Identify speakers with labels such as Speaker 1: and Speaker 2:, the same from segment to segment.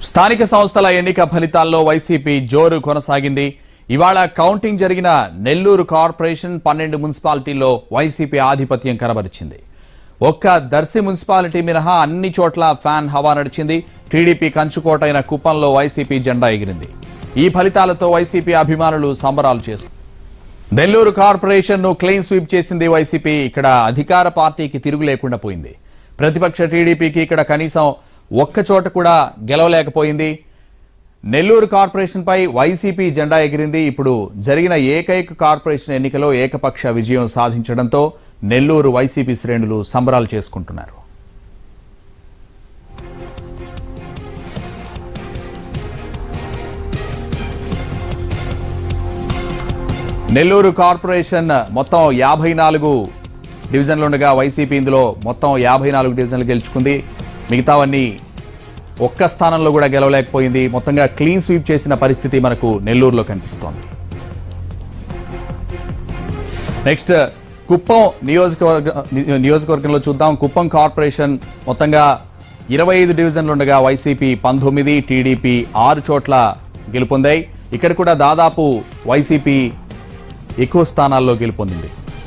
Speaker 1: స్థానిక సంస్థల ఎన్నిక ఫలితాల్లో వైసీపీ జోరు కొనసాగింది ఇవాళ కౌంటింగ్ జరిగిన నెల్లూరు కార్పొరేషన్ పన్నెండు మున్సిపాలిటీల్లో వైసీపీ ఆధిపత్యం కనబరిచింది ఒక్క దర్శి మున్సిపాలిటీ మినహా అన్ని చోట్ల ఫ్యాన్ హవా నడిచింది టీడీపీ కంచుకోటైన కుప్పంలో వైసీపీ జెండా ఎగిరింది ఈ ఫలితాలతో వైసీపీ అభిమానులు సంబరాలు చేసుకున్నారు నెల్లూరు కార్పొరేషన్ ను క్లీన్ స్వీప్ చేసింది వైసీపీ ఇక్కడ అధికార పార్టీకి తిరుగు లేకుండా పోయింది ప్రతిపక్ష టీడీపీకి ఇక్కడ కనీసం ఒక్క చోట కూడా గెలవలేకపోయింది నెల్లూరు కార్పొరేషన్ పై వైసీపీ జెండా ఎగిరింది ఇప్పుడు జరిగిన ఏకైక కార్పొరేషన్ ఎన్నికలో ఏకపక్ష విజయం సాధించడంతో నెల్లూరు వైసీపీ శ్రేణులు సంబరాలు చేసుకుంటున్నారు నెల్లూరు కార్పొరేషన్ మొత్తం యాభై నాలుగు డివిజన్లు ఉండగా వైసీపీ ఇందులో మొత్తం యాభై నాలుగు డివిజన్లు గెలుచుకుంది మిగతావన్నీ ఒక్క స్థానంలో కూడా గెలవలేకపోయింది మొత్తంగా క్లీన్ స్వీప్ చేసిన పరిస్థితి మనకు నెల్లూరులో కనిపిస్తోంది నెక్స్ట్ కుప్పం నియోజకవర్గ నియోజకవర్గంలో చూద్దాం కుప్పం కార్పొరేషన్ మొత్తంగా ఇరవై ఐదు డివిజన్లు ఉండగా వైసీపీ పంతొమ్మిది టీడీపీ ఆరు చోట్ల గెలుపొందాయి ఇక్కడ కూడా దాదాపు వైసీపీ ఎక్కువ స్థానాల్లో గెలుపొందింది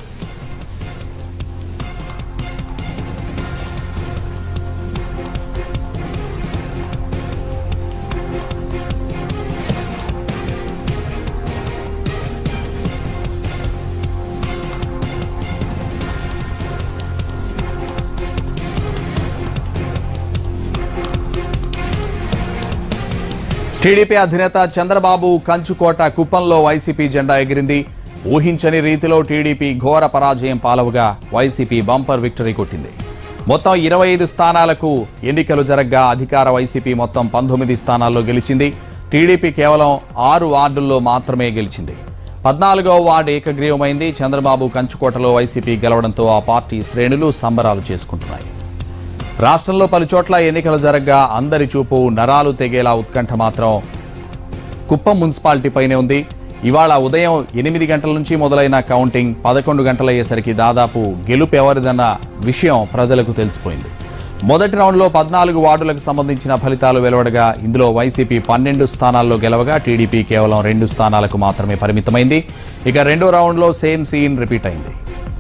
Speaker 1: టీడీపీ అధినేత చంద్రబాబు కంచుకోట కుప్పంలో వైసీపీ జెండా ఎగిరింది ఊహించని రీతిలో టీడీపీ ఘోర పరాజయం పాలవగా వైసీపీ బంపర్ విక్టరీ కొట్టింది మొత్తం ఇరవై ఐదు స్థానాలకు ఎన్నికలు జరగ్గా అధికార వైసీపీ మొత్తం పంతొమ్మిది స్థానాల్లో గెలిచింది టీడీపీ కేవలం ఆరు వార్డుల్లో మాత్రమే గెలిచింది పద్నాలుగవ వార్డు ఏకగ్రీవమైంది చంద్రబాబు కంచుకోటలో వైసీపీ గెలవడంతో ఆ పార్టీ శ్రేణులు సంబరాలు చేసుకుంటున్నాయి రాష్ట్రంలో పలు చోట్ల ఎన్నికలు జరగ్గా అందరి చూపు నరాలు తెగేలా ఉత్కంఠ మాత్రం కుప్పం మున్సిపాలిటీపైనే ఉంది ఇవాళ ఉదయం ఎనిమిది గంటల నుంచి మొదలైన కౌంటింగ్ పదకొండు గంటలయ్యేసరికి దాదాపు గెలుపు ఎవరిదన్న విషయం ప్రజలకు తెలిసిపోయింది మొదటి రౌండ్లో పద్నాలుగు వార్డులకు సంబంధించిన ఫలితాలు వెలువడగా ఇందులో వైసీపీ పన్నెండు స్థానాల్లో గెలవగా టీడీపీ కేవలం రెండు స్థానాలకు మాత్రమే పరిమితమైంది ఇక రెండో రౌండ్లో సేమ్ సీన్ రిపీట్ అయింది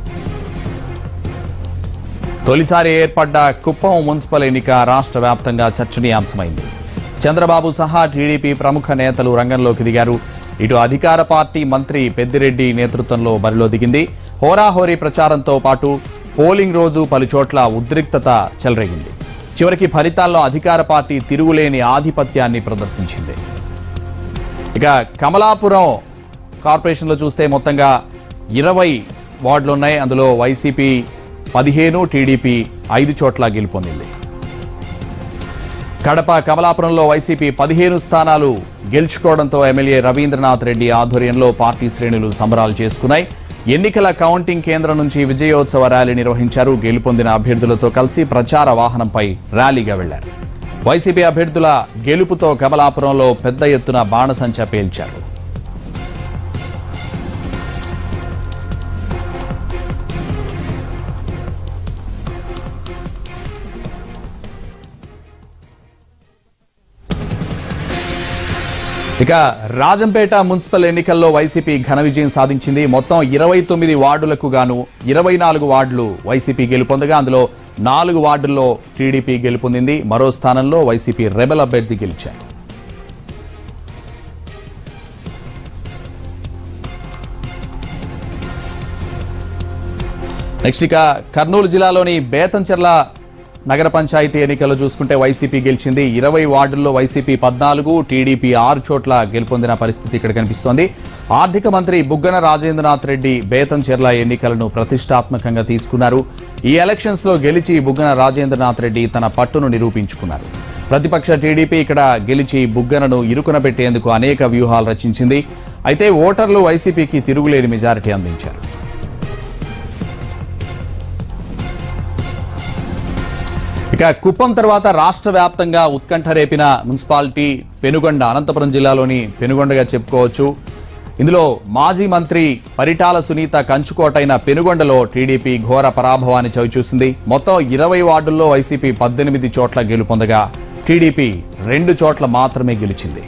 Speaker 1: తొలిసారి ఏర్పడ్డ కుప్పం మున్సిపల్ ఎన్నిక రాష్ట్ర వ్యాప్తంగా చర్చనీయాంశమైంది చంద్రబాబు సహా టీడీపీ ప్రముఖ నేతలు రంగంలోకి దిగారు ఇటు అధికార పార్టీ మంత్రి పెద్దిరెడ్డి నేతృత్వంలో బరిలో దిగింది హోరాహోరీ ప్రచారంతో పాటు పోలింగ్ రోజు పలు చోట్ల ఉద్రిక్తత చెలరేగింది చివరికి ఫలితాల్లో అధికార పార్టీ తిరుగులేని ఆధిపత్యాన్ని ప్రదర్శించింది ఇక కమలాపురం కార్పొరేషన్లో చూస్తే మొత్తంగా ఇరవై వార్డులు ఉన్నాయి అందులో వైసీపీ పదిహేను టీడీపీ ఐదు చోట్ల గెలుపొందింది కడప కమలాపురంలో వైసీపీ పదిహేను స్థానాలు గెలుచుకోవడంతో ఎమ్మెల్యే రవీంద్రనాథ్ రెడ్డి ఆధ్వర్యంలో పార్టీ శ్రేణులు సంబరాలు చేసుకున్నాయి ఎన్నికల కౌంటింగ్ కేంద్రం నుంచి విజయోత్సవ ర్యాలీ నిర్వహించారు గెలుపొందిన అభ్యర్థులతో కలిసి ప్రచార వాహనంపై ర్యాలీగా వెళ్లారు వైసీపీ అభ్యర్థుల గెలుపుతో కమలాపురంలో పెద్ద ఎత్తున బాణసంచ పేల్చారు ఇక రాజంపేట మున్సిపల్ ఎన్నికల్లో వైసీపీ ఘన విజయం సాధించింది మొత్తం ఇరవై తొమ్మిది వార్డులకు గాను ఇరవై నాలుగు వార్డులు వైసీపీ గెలుపొందగా అందులో నాలుగు వార్డుల్లో టీడీపీ గెలుపొందింది మరో స్థానంలో వైసీపీ రెబల్ అభ్యర్థి గెలిచారు నెక్స్ట్ ఇక కర్నూలు జిల్లాలోని బేతంచెర్ల నగర పంచాయతీ ఎన్నికల్లో చూసుకుంటే వైసీపీ గెలిచింది ఇరవై వార్డుల్లో వైసీపీ పద్నాలుగు టీడీపీ ఆరు చోట్ల గెలుపొందిన పరిస్థితి ఇక్కడ కనిపిస్తోంది ఆర్థిక మంత్రి బుగ్గన రాజేంద్రనాథ్ రెడ్డి బేతంచెర్ల ఎన్నికలను ప్రతిష్టాత్మకంగా తీసుకున్నారు ఈ ఎలక్షన్స్ లో గెలిచి బుగ్గన రాజేంద్రనాథ్ రెడ్డి తన పట్టును నిరూపించుకున్నారు ప్రతిపక్ష టీడీపీ ఇక్కడ గెలిచి బుగ్గనను ఇరుకున పెట్టేందుకు అనేక వ్యూహాలు రచించింది అయితే ఓటర్లు వైసీపీకి తిరుగులేని మెజారిటీ అందించారు ఇక కుప్పం తర్వాత రాష్ట్ర వ్యాప్తంగా ఉత్కంఠ రేపిన మున్సిపాలిటీ పెనుగొండ అనంతపురం జిల్లాలోని పెనుగొండగా చెప్పుకోవచ్చు ఇందులో మాజీ మంత్రి పరిటాల సునీత కంచుకోటైన పెనుగొండలో టీడీపీ ఘోర పరాభవాన్ని చవిచూసింది మొత్తం ఇరవై వార్డుల్లో వైసీపీ పద్దెనిమిది చోట్ల గెలుపొందగా టీడీపీ రెండు చోట్ల మాత్రమే గెలిచింది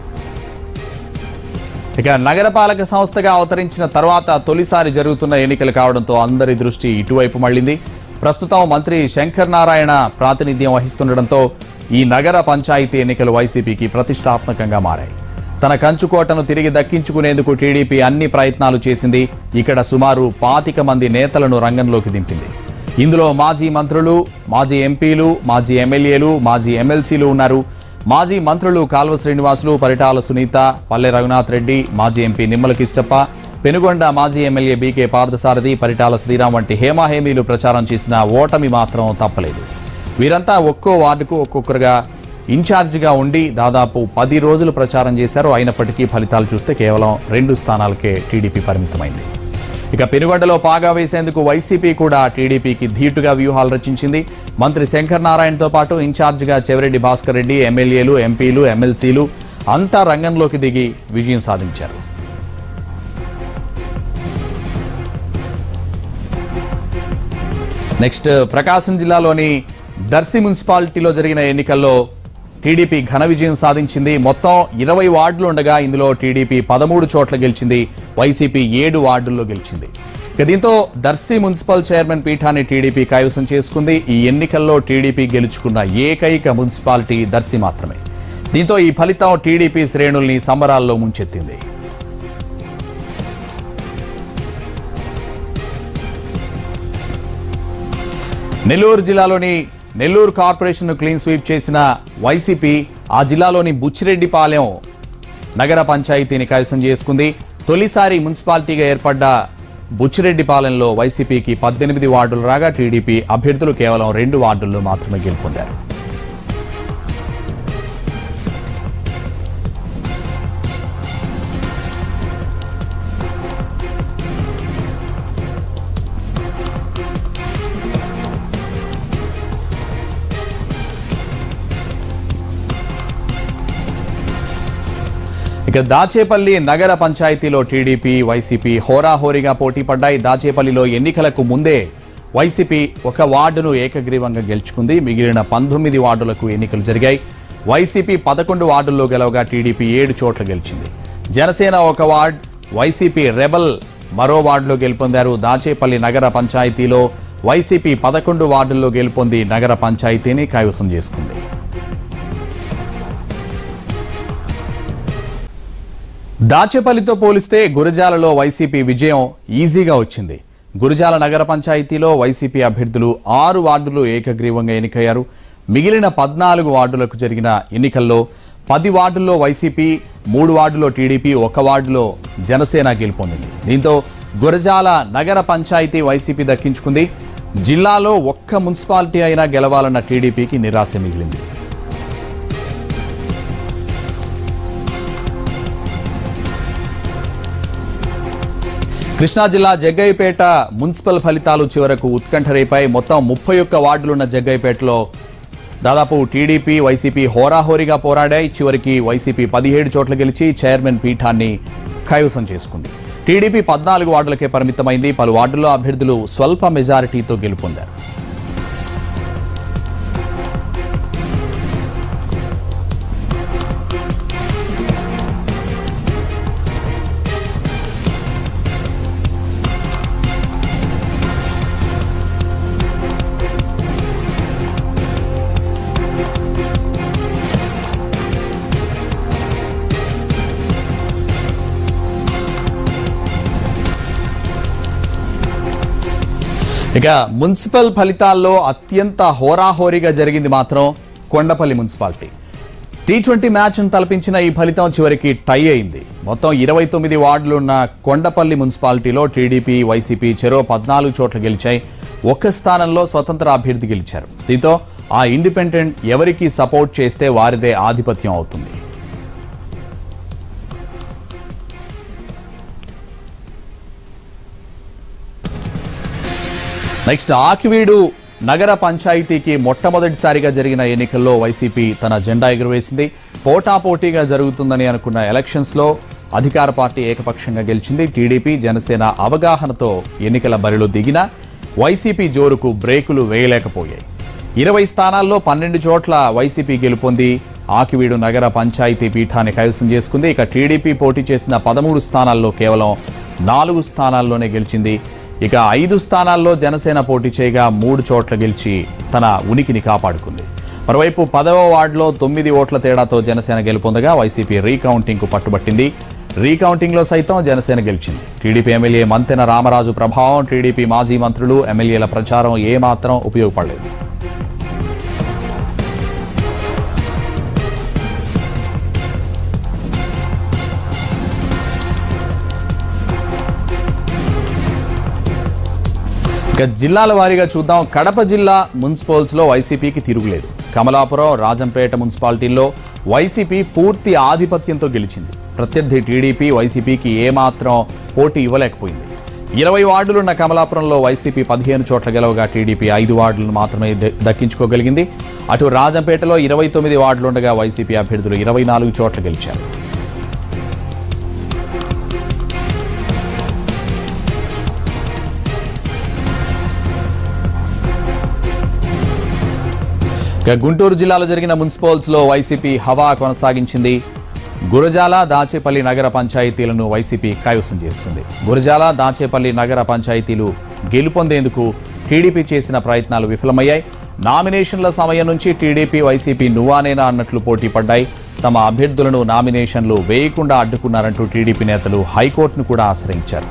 Speaker 1: ఇక నగరపాలక సంస్థగా అవతరించిన తర్వాత తొలిసారి జరుగుతున్న ఎన్నికలు కావడంతో అందరి దృష్టి ఇటువైపు మళ్ళింది ప్రస్తుతం మంత్రి శంకర్ నారాయణ ప్రాతినిధ్యం వహిస్తుండటంతో ఈ నగర పంచాయతీ ఎన్నికలు వైసీపీకి ప్రతిష్టాత్మకంగా మారాయి తన కంచుకోటను తిరిగి దక్కించుకునేందుకు టీడీపీ అన్ని ప్రయత్నాలు చేసింది ఇక్కడ సుమారు పాతిక మంది నేతలను రంగంలోకి దింపింది ఇందులో మాజీ మంత్రులు మాజీ ఎంపీలు మాజీ ఎమ్మెల్యేలు మాజీ ఎమ్మెల్సీలు ఉన్నారు మాజీ మంత్రులు కాల్వ శ్రీనివాసులు పరిటాల సునీత పల్లె రఘునాథ్ రెడ్డి మాజీ ఎంపీ నిమ్మల కిష్టప్ప పెనుగొండ మాజీ ఎమ్మెల్యే బీకే పార్థసారథి పరిటాల శ్రీరామ్ వంటి హేమాహేమీలు ప్రచారం చేసిన ఓటమి మాత్రం తప్పలేదు వీరంతా ఒక్కో వార్డుకు ఒక్కొక్కరుగా ఇన్ఛార్జిగా ఉండి దాదాపు పది రోజులు ప్రచారం చేశారు అయినప్పటికీ ఫలితాలు చూస్తే కేవలం రెండు స్థానాలకే టీడీపీ పరిమితమైంది ఇక పెనుగొండలో పాగా వేసేందుకు వైసీపీ కూడా టీడీపీకి ధీటుగా వ్యూహాలు రచించింది మంత్రి శంకర్ నారాయణతో పాటు ఇన్ఛార్జిగా చెవిరెడ్డి భాస్కర్ రెడ్డి ఎమ్మెల్యేలు ఎంపీలు ఎమ్మెల్సీలు అంతా రంగంలోకి దిగి విజయం సాధించారు నెక్స్ట్ ప్రకాశం జిల్లాలోని దర్శి మున్సిపాలిటీలో జరిగిన ఎన్నికల్లో టీడీపీ ఘన విజయం సాధించింది మొత్తం ఇరవై వార్డులు ఉండగా ఇందులో టీడీపీ పదమూడు చోట్ల గెలిచింది వైసీపీ ఏడు వార్డుల్లో గెలిచింది ఇక దీంతో దర్శి మున్సిపల్ చైర్మన్ పీఠాన్ని టీడీపీ కైవసం చేసుకుంది ఈ ఎన్నికల్లో టీడీపీ గెలుచుకున్న ఏకైక మున్సిపాలిటీ దర్శి మాత్రమే దీంతో ఈ ఫలితం టీడీపీ శ్రేణుల్ని సంబరాల్లో ముంచెత్తింది నెల్లూరు జిల్లాలోని నెల్లూరు కార్పొరేషన్ క్లీన్ స్వీప్ చేసిన వైసీపీ ఆ జిల్లాలోని బుచ్చిరెడ్డిపాలెం నగర పంచాయతీని కైవసం చేసుకుంది తొలిసారి మున్సిపాలిటీగా ఏర్పడ్డ బుచ్చిరెడ్డిపాలెంలో వైసీపీకి పద్దెనిమిది వార్డులు రాగా టీడీపీ అభ్యర్థులు కేవలం రెండు వార్డుల్లో మాత్రమే గెలుపొందారు ఇక దాచేపల్లి నగర పంచాయతీలో టీడీపీ వైసీపీ హోరాహోరీగా పోటీ పడ్డాయి దాచేపల్లిలో ఎన్నికలకు ముందే వైసీపీ ఒక వార్డును ఏకగ్రీవంగా గెలుచుకుంది మిగిలిన పంతొమ్మిది వార్డులకు ఎన్నికలు జరిగాయి వైసీపీ పదకొండు వార్డుల్లో గెలవగా టీడీపీ ఏడు చోట్ల గెలిచింది జనసేన ఒక వార్డ్ వైసీపీ రెబల్ మరో వార్డులో గెలుపొందారు దాచేపల్లి నగర పంచాయతీలో వైసీపీ పదకొండు వార్డుల్లో గెలుపొంది నగర పంచాయతీని కైవసం చేసుకుంది దాచేపల్లితో పోలిస్తే గురజాలలో వైసీపీ విజయం ఈజీగా వచ్చింది గురజాల నగర పంచాయతీలో వైసీపీ అభ్యర్థులు ఆరు వార్డులు ఏకగ్రీవంగా ఎన్నికయ్యారు మిగిలిన పద్నాలుగు వార్డులకు జరిగిన ఎన్నికల్లో పది వార్డుల్లో వైసీపీ మూడు వార్డులో టీడీపీ ఒక వార్డులో జనసేన గెలుపొందింది దీంతో గురజాల నగర పంచాయతీ వైసీపీ దక్కించుకుంది జిల్లాలో ఒక్క మున్సిపాలిటీ అయినా గెలవాలన్న టీడీపీకి నిరాశ మిగిలింది కృష్ణా జిల్లా జగ్గయ్యపేట మున్సిపల్ ఫలితాలు చివరకు ఉత్కంఠ రేపాయి మొత్తం ముప్పై ఒక్క వార్డులున్న జగ్గయ్యపేటలో దాదాపు టీడీపీ వైసీపీ హోరాహోరీగా పోరాడాయి చివరికి వైసీపీ పదిహేడు చోట్ల గెలిచి చైర్మన్ పీఠాన్ని కైవసం చేసుకుంది టీడీపీ పద్నాలుగు వార్డులకే పరిమితమైంది పలు వార్డుల్లో అభ్యర్థులు స్వల్ప మెజారిటీతో గెలుపొందారు ఇక మున్సిపల్ ఫలితాల్లో అత్యంత హోరాహోరీగా జరిగింది మాత్రం కొండపల్లి మున్సిపాలిటీ టీ ట్వంటీ మ్యాచ్ను తలపించిన ఈ ఫలితం చివరికి టై అయింది మొత్తం ఇరవై తొమ్మిది వార్డులున్న కొండపల్లి మున్సిపాలిటీలో టీడీపీ వైసీపీ చెరో పద్నాలుగు చోట్ల గెలిచాయి ఒక్క స్థానంలో స్వతంత్ర అభ్యర్థి గెలిచారు దీంతో ఆ ఇండిపెండెంట్ ఎవరికి సపోర్ట్ చేస్తే వారిదే ఆధిపత్యం అవుతుంది నెక్స్ట్ ఆకివీడు నగర పంచాయతీకి మొట్టమొదటిసారిగా జరిగిన ఎన్నికల్లో వైసీపీ తన జెండా ఎగురవేసింది పోటాపోటీగా జరుగుతుందని అనుకున్న ఎలక్షన్స్లో అధికార పార్టీ ఏకపక్షంగా గెలిచింది టీడీపీ జనసేన అవగాహనతో ఎన్నికల బరిలో దిగిన వైసీపీ జోరుకు బ్రేకులు వేయలేకపోయాయి ఇరవై స్థానాల్లో పన్నెండు చోట్ల వైసీపీ గెలుపొంది ఆకివీడు నగర పంచాయతీ పీఠాన్ని కైవసం చేసుకుంది ఇక టీడీపీ పోటీ చేసిన పదమూడు స్థానాల్లో కేవలం నాలుగు స్థానాల్లోనే గెలిచింది ఇక ఐదు స్థానాల్లో జనసేన పోటీ చేయగా మూడు చోట్ల గెలిచి తన ఉనికిని కాపాడుకుంది మరోవైపు పదవ వార్డులో తొమ్మిది ఓట్ల తేడాతో జనసేన గెలుపొందగా వైసీపీ రీకౌంటింగ్కు పట్టుబట్టింది రీకౌంటింగ్లో సైతం జనసేన గెలిచింది టీడీపీ ఎమ్మెల్యే మంతెన రామరాజు ప్రభావం టీడీపీ మాజీ మంత్రులు ఎమ్మెల్యేల ప్రచారం ఏమాత్రం ఉపయోగపడలేదు ఇక జిల్లాల వారీగా చూద్దాం కడప జిల్లా మున్సిపల్స్లో వైసీపీకి తిరుగులేదు కమలాపురం రాజంపేట మున్సిపాలిటీల్లో వైసీపీ పూర్తి ఆధిపత్యంతో గెలిచింది ప్రత్యర్థి టీడీపీ వైసీపీకి ఏమాత్రం పోటీ ఇవ్వలేకపోయింది ఇరవై వార్డులున్న కమలాపురంలో వైసీపీ పదిహేను చోట్ల గెలవగా టీడీపీ ఐదు వార్డులను మాత్రమే ద- దక్కించుకోగలిగింది అటు రాజంపేటలో ఇరవై తొమ్మిది వార్డులుండగా వైసీపీ అభ్యర్థులు ఇరవై నాలుగు చోట్ల గెలిచారు ఇక గుంటూరు జిల్లాలో జరిగిన మున్సిపల్స్లో వైసీపీ హవా కొనసాగించింది గురజాల దాచేపల్లి నగర పంచాయతీలను వైసీపీ కైవసం చేసుకుంది గురజాల దాచేపల్లి నగర పంచాయతీలు గెలుపొందేందుకు టీడీపీ చేసిన ప్రయత్నాలు విఫలమయ్యాయి నామినేషన్ల సమయం నుంచి టీడీపీ వైసీపీ నువ్వానేనా అన్నట్లు పోటీ పడ్డాయి తమ అభ్యర్థులను నామినేషన్లు వేయకుండా అడ్డుకున్నారంటూ టీడీపీ నేతలు హైకోర్టును కూడా ఆశ్రయించారు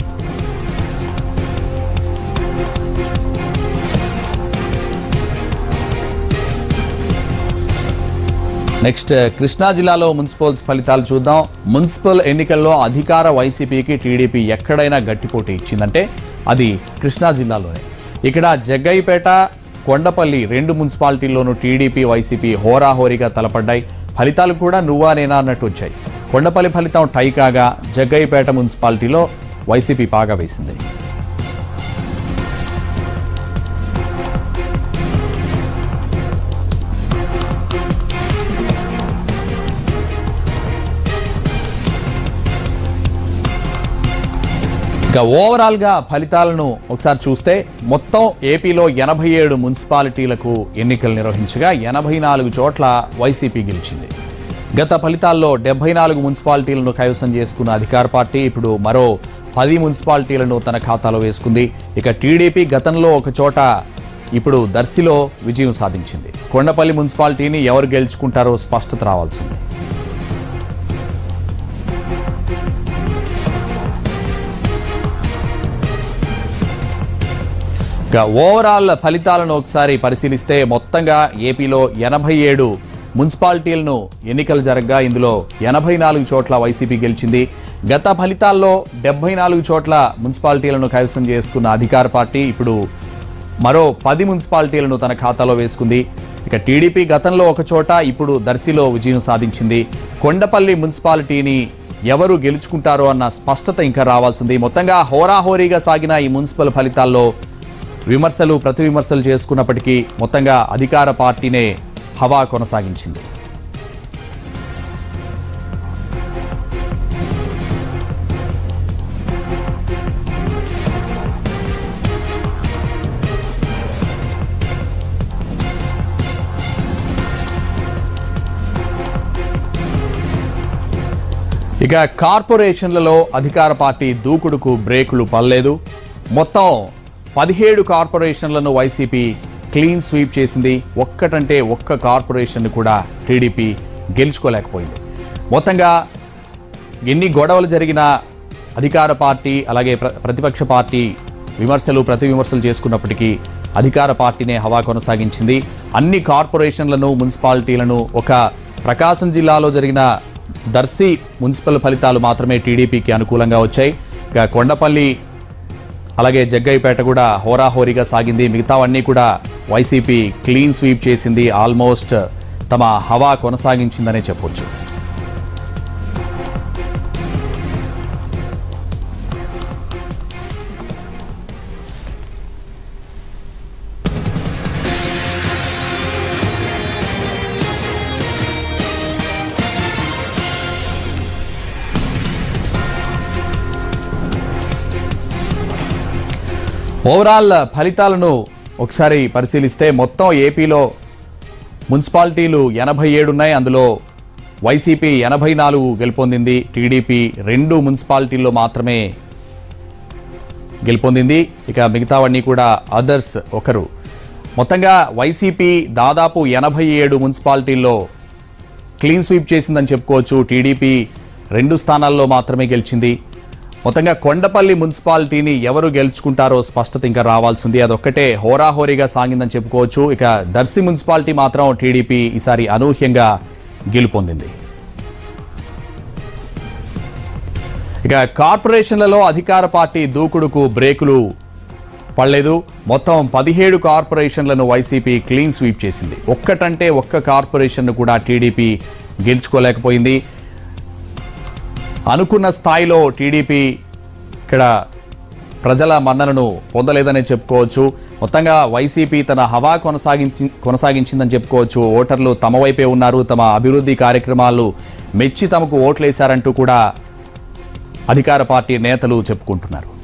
Speaker 1: నెక్స్ట్ కృష్ణా జిల్లాలో మున్సిపల్స్ ఫలితాలు చూద్దాం మున్సిపల్ ఎన్నికల్లో అధికార వైసీపీకి టీడీపీ ఎక్కడైనా గట్టిపోటీ ఇచ్చిందంటే అది కృష్ణా జిల్లాలోనే ఇక్కడ జగ్గయ్యపేట కొండపల్లి రెండు మున్సిపాలిటీల్లోనూ టీడీపీ వైసీపీ హోరాహోరీగా తలపడ్డాయి ఫలితాలు కూడా నువ్వా నేనా అన్నట్టు వచ్చాయి కొండపల్లి ఫలితం టై కాగా జగ్గయ్యపేట మున్సిపాలిటీలో వైసీపీ పాగా వేసింది ఇక ఓవరాల్గా ఫలితాలను ఒకసారి చూస్తే మొత్తం ఏపీలో ఎనభై ఏడు మున్సిపాలిటీలకు ఎన్నికలు నిర్వహించగా ఎనభై నాలుగు చోట్ల వైసీపీ గెలిచింది గత ఫలితాల్లో డెబ్బై నాలుగు మున్సిపాలిటీలను కైవసం చేసుకున్న అధికార పార్టీ ఇప్పుడు మరో పది మున్సిపాలిటీలను తన ఖాతాలో వేసుకుంది ఇక టీడీపీ గతంలో ఒక చోట ఇప్పుడు దర్శిలో విజయం సాధించింది కొండపల్లి మున్సిపాలిటీని ఎవరు గెలుచుకుంటారో స్పష్టత రావాల్సింది ఇక ఓవరాల్ ఫలితాలను ఒకసారి పరిశీలిస్తే మొత్తంగా ఏపీలో ఎనభై ఏడు మున్సిపాలిటీలను ఎన్నికలు జరగగా ఇందులో ఎనభై నాలుగు చోట్ల వైసీపీ గెలిచింది గత ఫలితాల్లో డెబ్బై నాలుగు చోట్ల మున్సిపాలిటీలను కైవసం చేసుకున్న అధికార పార్టీ ఇప్పుడు మరో పది మున్సిపాలిటీలను తన ఖాతాలో వేసుకుంది ఇక టీడీపీ గతంలో ఒక చోట ఇప్పుడు దర్శిలో విజయం సాధించింది కొండపల్లి మున్సిపాలిటీని ఎవరు గెలుచుకుంటారో అన్న స్పష్టత ఇంకా రావాల్సింది మొత్తంగా హోరాహోరీగా సాగిన ఈ మున్సిపల్ ఫలితాల్లో విమర్శలు ప్రతి విమర్శలు చేసుకున్నప్పటికీ మొత్తంగా అధికార పార్టీనే హవా కొనసాగించింది ఇక కార్పొరేషన్లలో అధికార పార్టీ దూకుడుకు బ్రేకులు పడలేదు మొత్తం పదిహేడు కార్పొరేషన్లను వైసీపీ క్లీన్ స్వీప్ చేసింది ఒక్కటంటే ఒక్క కార్పొరేషన్ కూడా టీడీపీ గెలుచుకోలేకపోయింది మొత్తంగా ఎన్ని గొడవలు జరిగినా అధికార పార్టీ అలాగే ప్ర- ప్రతిపక్ష పార్టీ విమర్శలు ప్రతి విమర్శలు చేసుకున్నప్పటికీ అధికార పార్టీనే హవా కొనసాగించింది అన్ని కార్పొరేషన్లను మున్సిపాలిటీలను ఒక ప్రకాశం జిల్లాలో జరిగిన దర్శి మున్సిపల్ ఫలితాలు మాత్రమే టీడీపీకి అనుకూలంగా వచ్చాయి ఇక కొండపల్లి అలాగే జగ్గయ్యపేట కూడా హోరాహోరీగా సాగింది మిగతావన్నీ కూడా వైసీపీ క్లీన్ స్వీప్ చేసింది ఆల్మోస్ట్ తమ హవా కొనసాగించిందనే చెప్పొచ్చు ఓవరాల్ ఫలితాలను ఒకసారి పరిశీలిస్తే మొత్తం ఏపీలో మున్సిపాలిటీలు ఎనభై ఏడు ఉన్నాయి అందులో వైసీపీ ఎనభై నాలుగు గెలుపొందింది టీడీపీ రెండు మున్సిపాలిటీల్లో మాత్రమే గెలుపొందింది ఇక మిగతావన్నీ కూడా అదర్స్ ఒకరు మొత్తంగా వైసీపీ దాదాపు ఎనభై ఏడు మున్సిపాలిటీల్లో క్లీన్ స్వీప్ చేసిందని చెప్పుకోవచ్చు టీడీపీ రెండు స్థానాల్లో మాత్రమే గెలిచింది మొత్తంగా కొండపల్లి మున్సిపాలిటీని ఎవరు గెలుచుకుంటారో స్పష్టత ఇంకా రావాల్సింది అదొక్కటే హోరాహోరీగా సాగిందని చెప్పుకోవచ్చు ఇక దర్శి మున్సిపాలిటీ మాత్రం టీడీపీ ఈసారి అనూహ్యంగా గెలుపొందింది ఇక కార్పొరేషన్లలో అధికార పార్టీ దూకుడుకు బ్రేకులు పడలేదు మొత్తం పదిహేడు కార్పొరేషన్లను వైసీపీ క్లీన్ స్వీప్ చేసింది ఒక్కటంటే ఒక్క కార్పొరేషన్ను కూడా టీడీపీ గెలుచుకోలేకపోయింది అనుకున్న స్థాయిలో టీడీపీ ఇక్కడ ప్రజల మన్ననను పొందలేదనే చెప్పుకోవచ్చు మొత్తంగా వైసీపీ తన హవా కొనసాగించి కొనసాగించిందని చెప్పుకోవచ్చు ఓటర్లు తమ వైపే ఉన్నారు తమ అభివృద్ధి కార్యక్రమాలు మెచ్చి తమకు ఓట్లేశారంటూ కూడా అధికార పార్టీ నేతలు చెప్పుకుంటున్నారు